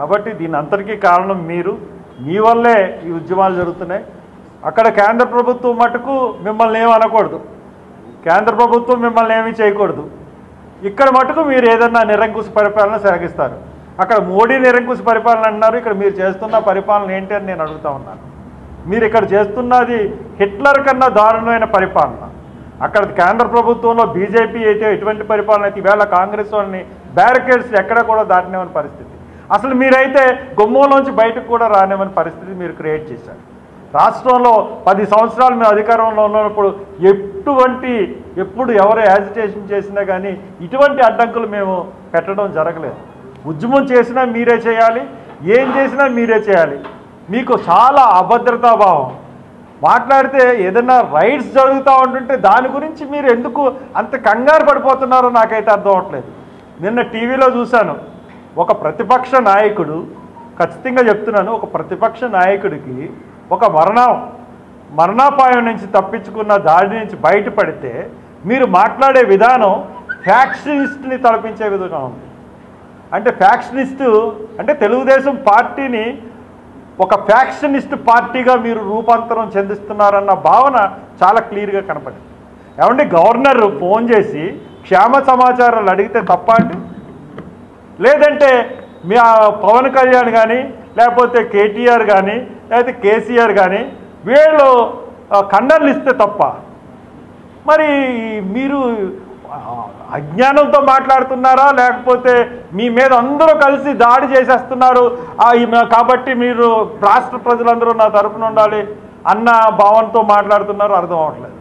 కాబట్టి దీని అంతటికీ కారణం మీరు మీ వల్లే ఈ ఉద్యమాలు జరుగుతున్నాయి అక్కడ కేంద్ర ప్రభుత్వం మటుకు మిమ్మల్ని ఏమి అనకూడదు కేంద్ర ప్రభుత్వం మిమ్మల్ని ఏమీ చేయకూడదు ఇక్కడ మటుకు మీరు ఏదన్నా నిరంకుశ పరిపాలన సాగిస్తారు అక్కడ మోడీ నిరంకుశ పరిపాలన అంటున్నారు ఇక్కడ మీరు చేస్తున్న పరిపాలన ఏంటి అని నేను అడుగుతా ఉన్నాను మీరు ఇక్కడ చేస్తున్నది హిట్లర్ కన్నా దారుణమైన పరిపాలన అక్కడ కేంద్ర ప్రభుత్వంలో బీజేపీ అయితే ఎటువంటి పరిపాలన అయితే ఈవేళ కాంగ్రెస్ వాళ్ళని బ్యారికేడ్స్ ఎక్కడ కూడా దాటనేమని పరిస్థితి అసలు మీరైతే గుమ్మంలోంచి బయటకు కూడా రానివ్వని పరిస్థితి మీరు క్రియేట్ చేశారు రాష్ట్రంలో పది సంవత్సరాలు మేము అధికారంలో ఉన్నప్పుడు ఎటువంటి ఎప్పుడు ఎవరు యాజిటేషన్ చేసినా కానీ ఇటువంటి అడ్డంకులు మేము పెట్టడం జరగలేదు ఉద్యమం చేసినా మీరే చేయాలి ఏం చేసినా మీరే చేయాలి మీకు చాలా అభద్రతాభావం మాట్లాడితే ఏదైనా రైట్స్ జరుగుతూ ఉంటుంటే దాని గురించి మీరు ఎందుకు అంత కంగారు పడిపోతున్నారో నాకైతే అర్థం అవట్లేదు నిన్న టీవీలో చూశాను ఒక ప్రతిపక్ష నాయకుడు ఖచ్చితంగా చెప్తున్నాను ఒక ప్రతిపక్ష నాయకుడికి ఒక మరణం మరణాపాయం నుంచి తప్పించుకున్న దాడి నుంచి బయటపడితే మీరు మాట్లాడే విధానం ఫ్యాక్షనిస్ట్ని తలపించే విధంగా ఉంది అంటే ఫ్యాక్షనిస్టు అంటే తెలుగుదేశం పార్టీని ఒక ఫ్యాక్షనిస్ట్ పార్టీగా మీరు రూపాంతరం చెందిస్తున్నారన్న భావన చాలా క్లియర్గా కనపడింది ఏమంటే గవర్నర్ ఫోన్ చేసి క్షేమ సమాచారాలు అడిగితే తప్ప అండి లేదంటే మీ ఆ పవన్ కళ్యాణ్ కానీ లేకపోతే కేటీఆర్ కానీ లేకపోతే కేసీఆర్ కానీ వీళ్ళు ఆ, ఖండనలు ఇస్తే తప్ప మరి మీరు ఆ, అజ్ఞానంతో మాట్లాడుతున్నారా లేకపోతే మీ మీద అందరూ కలిసి దాడి చేసేస్తున్నారు ఆ, ఈ మ- కాబట్టి మీరు రాష్ట్ర ప్రజలందరూ నా తరపున ఉండాలి అన్న భావంతో మాట్లాడుతున్నారు అర్థం అవ్వట్లేదు